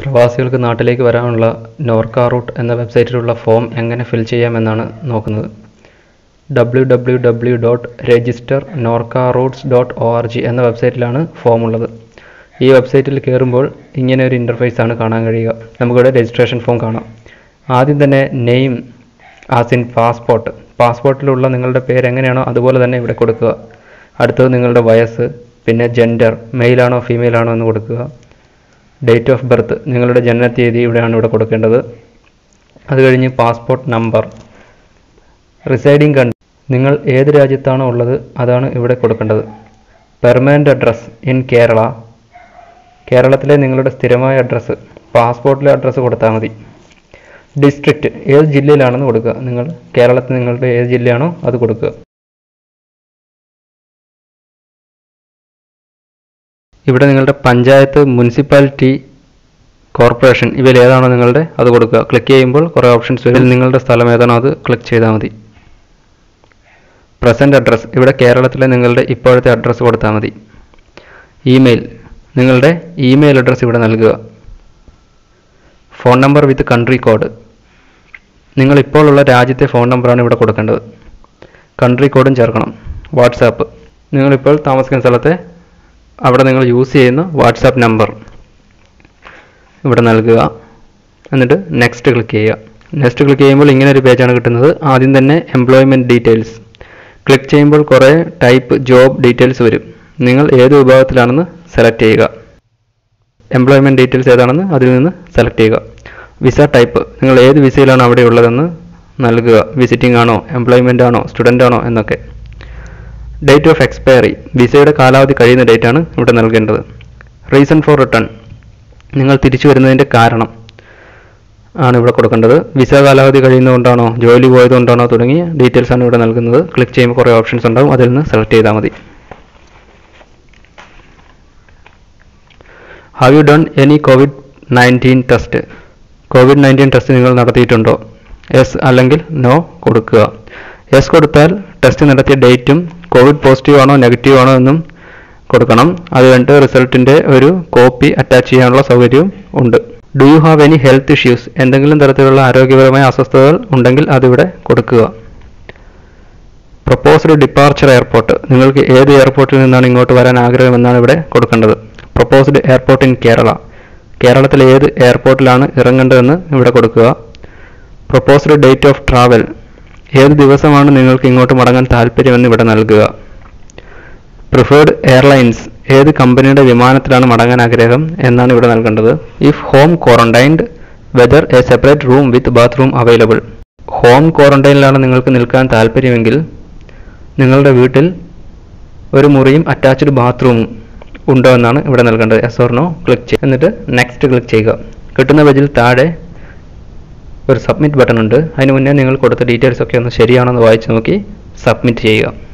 പ്രവാസികൾക്ക് നാട്ടിലേക്ക് വരാനുള്ള നോർക്ക റൂട്ട് എന്ന വെബ്സൈറ്റിലുള്ള ഫോം എങ്ങനെ ഫിൽ ചെയ്യാമെന്നാണ് നോക്കുന്നത് W W W dot register Norka Roots dot O R G എന്ന വെബ്സൈറ്റിലാണ് ഫോം ഉള്ളത് ഈ വെബ്സൈറ്റിൽ കയറുമ്പോൾ ഇങ്ങനെ ഒരു ഇൻ്റർഫേസ് ആണ് കാണാൻ കഴിയുക നമുക്കിവിടെ രജിസ്ട്രേഷൻ ഫോം കാണാം ആദ്യം തന്നെ നെയിം ആസ് ഇൻ പാസ്പോർട്ട് പാസ്പോർട്ടിലുള്ള നിങ്ങളുടെ പേര് എങ്ങനെയാണോ അതുപോലെ തന്നെ ഇവിടെ കൊടുക്കുക അടുത്തത് നിങ്ങളുടെ വയസ്സ് പിന്നെ ജെൻഡർ മെയിലാണോ ഫീമെയിൽ ആണോ എന്ന് കൊടുക്കുക ഡേറ്റ് ഓഫ് ബർത്ത് നിങ്ങളുടെ ജനനത്തീയതി ഇവിടെയാണ് ഇവിടെ കൊടുക്കേണ്ടത് അത് കഴിഞ്ഞ് പാസ്പോർട്ട് നമ്പർ റിസൈഡിങ് കൺട്രി നിങ്ങൾ ഏത് രാജ്യത്താണോ ഉള്ളത് അതാണ് ഇവിടെ കൊടുക്കേണ്ടത് പെർമനൻ്റ് അഡ്രസ് ഇൻ കേരള കേരളത്തിലെ നിങ്ങളുടെ സ്ഥിരമായ അഡ്രസ്സ് പാസ്പോർട്ടിലെ അഡ്രസ്സ് കൊടുത്താൽ മതി ഡിസ്ട്രിക്റ്റ് ഏത് ജില്ലയിലാണെന്ന് കൊടുക്കുക നിങ്ങൾ കേരളത്തിൽ നിങ്ങളുടെ ഏത് ജില്ലയാണോ അത് കൊടുക്കുക ഇവിടെ നിങ്ങളുടെ പഞ്ചായത്ത് മുനിസിപ്പാലിറ്റി കോർപ്പറേഷൻ ഇവയിൽ ഏതാണോ നിങ്ങളുടെ അത് കൊടുക്കുക ക്ലിക്ക് ചെയ്യുമ്പോൾ കുറേ ഓപ്ഷൻസ് വരും നിങ്ങളുടെ സ്ഥലം ഏതാണോ അത് ക്ലിക്ക് ചെയ്താൽ മതി പ്രസൻറ്റ് അഡ്രസ്സ് ഇവിടെ കേരളത്തിലെ നിങ്ങളുടെ ഇപ്പോഴത്തെ അഡ്രസ്സ് കൊടുത്താൽ മതി ഇമെയിൽ നിങ്ങളുടെ ഇമെയിൽ അഡ്രസ്സ് ഇവിടെ നൽകുക phone number with country code നിങ്ങൾ ഇപ്പോൾ ഉള്ള രാജ്യത്തെ ഫോൺ നമ്പറാണ് ഇവിടെ കൊടുക്കേണ്ടത് കൺട്രി കോഡും ചേർക്കണം വാട്സാപ്പ് നിങ്ങളിപ്പോൾ താമസിക്കുന്ന സ്ഥലത്തെ അവിടെ നിങ്ങൾ യൂസ് ചെയ്യുന്ന വാട്സാപ്പ് നമ്പർ ഇവിടെ നൽകുക എന്നിട്ട് നെക്സ്റ്റ് ക്ലിക്ക് ചെയ്യുക നെക്സ്റ്റ് ക്ലിക്ക് ചെയ്യുമ്പോൾ ഇങ്ങനെ ഒരു പേജാണ് കിട്ടുന്നത് ആദ്യം തന്നെ എംപ്ലോയ്മെൻറ്റ് ഡീറ്റെയിൽസ് ക്ലിക്ക് ചെയ്യുമ്പോൾ കുറേ ടൈപ്പ് ജോബ് ഡീറ്റെയിൽസ് വരും നിങ്ങൾ ഏത് വിഭാഗത്തിലാണെന്ന് സെലക്ട് ചെയ്യുക എംപ്ലോയ്മെൻറ്റ് ഡീറ്റെയിൽസ് ഏതാണെന്ന് അതിൽ നിന്ന് സെലക്ട് ചെയ്യുക വിസ ടൈപ്പ് നിങ്ങൾ ഏത് വിസയിലാണ് അവിടെ ഉള്ളതെന്ന് നൽകുക വിസിറ്റിംഗ് ആണോ എംപ്ലോയ്മെൻ്റ് ആണോ സ്റ്റുഡൻ്റ് ആണോ എന്നൊക്കെ ഡേറ്റ് ഓഫ് എക്സ്പയറി വിസയുടെ കാലാവധി കഴിയുന്ന ഡേറ്റ് ആണ് ഇവിടെ നൽകേണ്ടത് റീസൺ ഫോർ റിട്ടേൺ നിങ്ങൾ തിരിച്ചു വരുന്നതിൻ്റെ കാരണം ആണ് ഇവിടെ കൊടുക്കേണ്ടത് വിസ കാലാവധി കഴിയുന്നതുകൊണ്ടാണോ ജോലി പോയതുകൊണ്ടാണോ തുടങ്ങിയ ഡീറ്റെയിൽസ് ആണ് ഇവിടെ നൽകുന്നത് ക്ലിക്ക് ചെയ്യുമ്പോൾ കുറേ ഓപ്ഷൻസ് ഉണ്ടാവും അതിൽ നിന്ന് സെലക്ട് ചെയ്താൽ മതി have you done any covid nineteen test covid nineteen test നിങ്ങൾ നടത്തിയിട്ടുണ്ടോ എസ് അല്ലെങ്കിൽ നോ കൊടുക്കുക എസ് കൊടുത്താൽ ടെസ്റ്റ് നടത്തിയ ഡേറ്റും കോവിഡ് പോസിറ്റീവ് ആണോ നെഗറ്റീവ് ആണോ എന്നും കൊടുക്കണം അത് കഴിഞ്ഞിട്ട് റിസൾട്ടിൻ്റെ ഒരു കോപ്പി അറ്റാച്ച് ചെയ്യാനുള്ള സൗകര്യവും ഉണ്ട് do you have any health issues എന്തെങ്കിലും തരത്തിലുള്ള ആരോഗ്യപരമായ അസ്വസ്ഥതകൾ ഉണ്ടെങ്കിൽ അതിവിടെ കൊടുക്കുക പ്രപ്പോസ്ഡ് ഡിപ്പാർച്ചർ എയർപോർട്ട് നിങ്ങൾക്ക് ഏത് എയർപോർട്ടിൽ നിന്നാണ് ഇങ്ങോട്ട് വരാൻ ആഗ്രഹമെന്നാണ് ഇവിടെ കൊടുക്കേണ്ടത് പ്രപ്പോസ്ഡ് എയർപോർട്ട് ഇൻ കേരള കേരളത്തിലെ ഏത് എയർപോർട്ടിലാണ് ഇറങ്ങേണ്ടതെന്ന് ഇവിടെ കൊടുക്കുക പ്രപ്പോസ്ഡ് ഡേറ്റ് ഓഫ് ട്രാവൽ ഏത് ദിവസമാണ് നിങ്ങൾക്ക് ഇങ്ങോട്ട് മടങ്ങാൻ താല്പര്യമെന്ന് ഇവിടെ നൽകുക പ്രിഫേർഡ് എയർലൈൻസ് ഏത് കമ്പനിയുടെ വിമാനത്തിലാണ് മടങ്ങാൻ ആഗ്രഹം എന്നാണ് ഇവിടെ നൽകേണ്ടത് if home quarantined whether a separate room with bathroom available home ക്വാറന്റൈനിലാണ് നിങ്ങൾക്ക് നിൽക്കാൻ താല്പര്യമെങ്കിൽ നിങ്ങളുടെ വീട്ടിൽ ഒരു മുറിയും അറ്റാച്ച്ഡ് ബാത്റൂമും ഉണ്ടോ എന്നാണ് ഇവിടെ നൽകേണ്ടത് എസ് ഓർ നോ ക്ലിക്ക് ചെയ്യുക എന്നിട്ട് നെക്സ്റ്റ് ക്ലിക്ക് ചെയ്യുക കിട്ടുന്ന പേജിൽ താഴെ ഒരു സബ്മിറ്റ് ബട്ടൺ ഉണ്ട് അതിന് മുന്നേ നിങ്ങൾ കൊടുത്ത ഡീറ്റെയിൽസ് ഒക്കെ ഒന്ന് ശരിയാണെന്ന് വായിച്ച് നോക്കി സബ്മിറ്റ് ചെയ്യുക